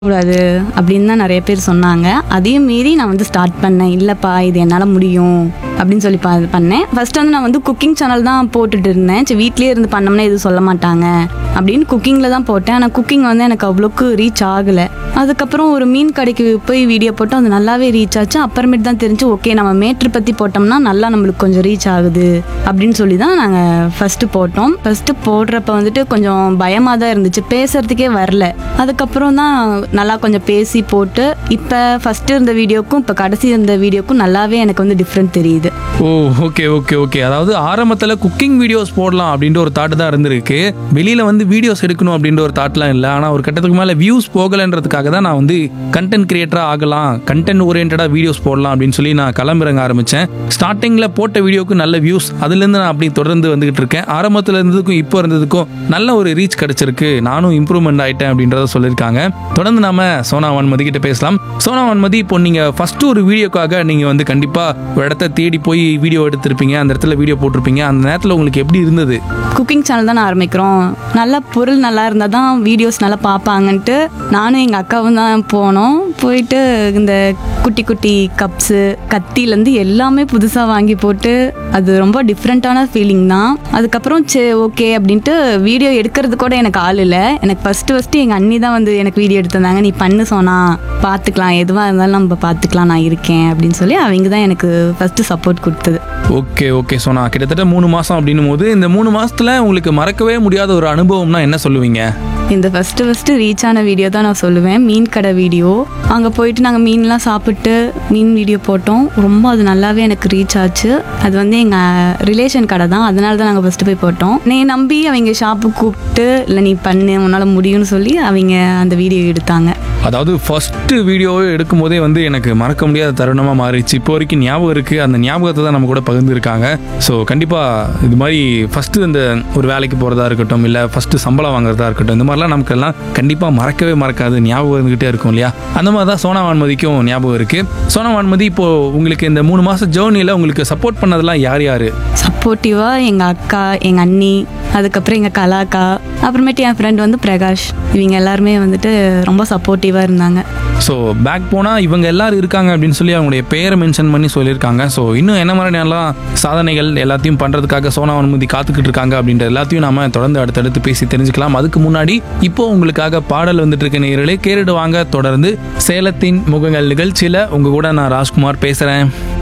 கூடாது அப்படின்னு தான் நிறைய பேர் சொன்னாங்க அதையும் மீறி நான் வந்து ஸ்டார்ட் பண்ணேன் இல்லைப்பா இது என்னால் முடியும் அப்படின்னு சொல்லி பா பண்ணேன் ஃபர்ஸ்ட் வந்து நான் வந்து குக்கிங் சேனல் தான் போட்டுட்டு இருந்தேன் சரி வீட்லேயே இருந்து பண்ணோம்னா எதுவும் சொல்ல மாட்டாங்க அப்படின்னு குக்கிங்கில் தான் போட்டேன் ஆனால் குக்கிங் வந்து எனக்கு அவ்வளோக்கு ரீச் ஆகலை அதுக்கப்புறம் ஒரு மீன் கடைக்கு போய் வீடியோ போட்டோம் அது நல்லாவே ரீச் ஆச்சு அப்புறமேட்டு தான் தெரிஞ்சு ஓகே நம்ம மேட்ரு பற்றி போட்டோம்னா நல்லா நம்மளுக்கு கொஞ்சம் ரீச் ஆகுது அப்படின்னு சொல்லி தான் நாங்கள் ஃபஸ்ட்டு போட்டோம் ஃபஸ்ட்டு போடுறப்ப வந்துட்டு கொஞ்சம் பயமாக தான் இருந்துச்சு பேசுறதுக்கே வரல அதுக்கப்புறம் தான் நல்லா கொஞ்சம் பேசி போட்டு இப்போ ஃபஸ்ட்டு இருந்த வீடியோக்கும் இப்போ கடைசி இருந்த வீடியோக்கும் நல்லாவே எனக்கு வந்து டிஃப்ரெண்ட் தெரியுது ஓ ஓகே ஓகே ஓகே அதாவது ஆரம்பத்தில் குக்கிங் வீடியோஸ் போடலாம் அப்படின்ற ஒரு தாட் தான் இருந்திருக்கு வெளியில் வந்து வீடியோஸ் எடுக்கணும் அப்படின்ற ஒரு தாட்லாம் இல்லை ஆனால் ஒரு கட்டத்துக்கு மேலே வியூஸ் போகலைன்றதுக்காக தான் நான் வந்து கண்டென்ட் கிரியேட்டராக ஆகலாம் கண்டென்ட் ஓரியன்டாக வீடியோஸ் போடலாம் அப்படின்னு சொல்லி நான் களமிறங்க ஆரம்பித்தேன் ஸ்டார்டிங்கில் போட்ட வீடியோக்கு நல்ல வியூஸ் அதுலேருந்து நான் அப்படி தொடர்ந்து வந்துகிட்டு இருக்கேன் ஆரம்பத்தில் இருந்ததுக்கும் இப்போ இருந்ததுக்கும் நல்ல ஒரு ரீச் கிடைச்சிருக்கு நானும் இம்ப்ரூவ்மெண்ட் ஆயிட்டேன் அப்படின்றத சொல்லியிருக்காங்க தொடர்ந்து நாம சோனா வன்மதி கிட்ட பேசலாம் சோனா வன்மதி இப்போ நீங்க ஃபர்ஸ்ட் ஒரு வீடியோக்காக நீங்க வந்து கண்டிப்பா ஒரு இடத்த தேடி போய் வீடியோ எடுத்திருப்பீங்க அந்த இடத்துல வீடியோ போட்டிருப்பீங்க அந்த நேரத்தில் உங்களுக்கு எப்படி இருந்தது குக்கிங் சேனல் தான் ஆரம்பிக்கிறோம் நல்ல பொருள் நல்லா இருந்தால் தான் வீடியோஸ் நல்லா பார்ப்பாங்கன்ட்டு நானும் எங்கள் அக்காவும் தான் போனோம் போயிட்டு இந்த குட்டி குட்டி கப்ஸு கத்திலேருந்து எல்லாமே புதுசாக வாங்கி போட்டு அது ரொம்ப டிஃப்ரெண்ட்டான ஃபீலிங் தான் அதுக்கப்புறம் சே ஓகே அப்படின்ட்டு வீடியோ எடுக்கிறது கூட எனக்கு ஆள் இல்லை எனக்கு ஃபஸ்ட்டு ஃபஸ்ட்டு எங்கள் அண்ணி தான் வந்து எனக்கு வீடியோ எடுத்திருந்தாங்க நீ பண்ணு சொன்னா பார்த்துக்கலாம் எதுவாக இருந்தாலும் நம்ம பார்த்துக்கலாம் நான் இருக்கேன் அப்படின்னு சொல்லி அவங்க தான் எனக்கு ஃபஸ்ட்டு சப்போர்ட் கொடுத்தது ஓகே ஓகே சோனா கிட்டத்தட்ட மூணு மாசம் அப்படின்னும் போது இந்த மூணு மாசத்துல உங்களுக்கு மறக்கவே முடியாத ஒரு அனுபவம்னா என்ன சொல்லுவீங்க இந்த ஃபஸ்ட்டு ஃபஸ்ட்டு ரீச் ஆன வீடியோ தான் நான் சொல்லுவேன் மீன் கடை வீடியோ அங்கே போயிட்டு நாங்கள் மீன்லாம் சாப்பிட்டு மீன் வீடியோ போட்டோம் ரொம்ப அது நல்லாவே எனக்கு ரீச் ஆச்சு அது வந்து எங்கள் ரிலேஷன் கடை தான் அதனால தான் நாங்கள் ஃபஸ்ட்டு போய் போட்டோம் நீ நம்பி அவங்க ஷாப்புக்கு கூப்பிட்டு இல்லை நீ பண்ணு உன்னால் முடியும்னு சொல்லி அவங்க அந்த வீடியோ எடுத்தாங்க அதாவது ஃபர்ஸ்ட் வீடியோவை எடுக்கும் போதே வந்து எனக்கு மறக்க முடியாத தருணமாக மாறிடுச்சு இப்போ வரைக்கும் ஞாபகம் இருக்குது அந்த ஞாபகத்தை தான் நம்ம கூட பகிர்ந்துருக்காங்க ஸோ கண்டிப்பாக இது மாதிரி ஃபஸ்ட்டு இந்த ஒரு வேலைக்கு போகிறதா இருக்கட்டும் இல்லை ஃபஸ்ட்டு சம்பளம் வாங்குறதா இருக்கட்டும் இந்த மாதிரிலாம் நமக்கெல்லாம் கண்டிப்பாக மறக்கவே மறக்காது ஞாபகம் இருந்துகிட்டே இருக்கும் இல்லையா அந்த மாதிரி தான் சோனா வான்மதிக்கும் ஞாபகம் இருக்குது சோனா வான்மதி இப்போது உங்களுக்கு இந்த மூணு மாதம் ஜேர்னியில் உங்களுக்கு சப்போர்ட் பண்ணதெல்லாம் யார் யார் சப்போர்ட்டிவாக எங்கள் அக்கா எங்கள் அண்ணி அதுக்கப்புறம் எங்கள் கலாக்கா அப்புறமேட்டு என் ஃப்ரெண்ட் வந்து பிரகாஷ் இவங்க எல்லாருமே வந்துட்டு ரொம்ப சப்போர்ட்டிவாக இருந்தாங்க ஸோ பேக் போனால் இவங்க எல்லாரும் இருக்காங்க அப்படின்னு சொல்லி அவங்களுடைய பேரை மென்ஷன் பண்ணி சொல்லியிருக்காங்க ஸோ இன்னும் என்ன மாதிரியான சாதனைகள் எல்லாத்தையும் பண்ணுறதுக்காக சோனா அனுமதி காத்துக்கிட்டு இருக்காங்க அப்படின்ற எல்லாத்தையும் நாம தொடர்ந்து அடுத்தடுத்து பேசி தெரிஞ்சுக்கலாம் அதுக்கு முன்னாடி இப்போ உங்களுக்காக பாடல் வந்துட்டு இருக்க நேயர்களே கேட்டுட்டு வாங்க தொடர்ந்து சேலத்தின் முகங்கள் நிகழ்ச்சியில் உங்க கூட நான் ராஜ்குமார் பேசுகிறேன்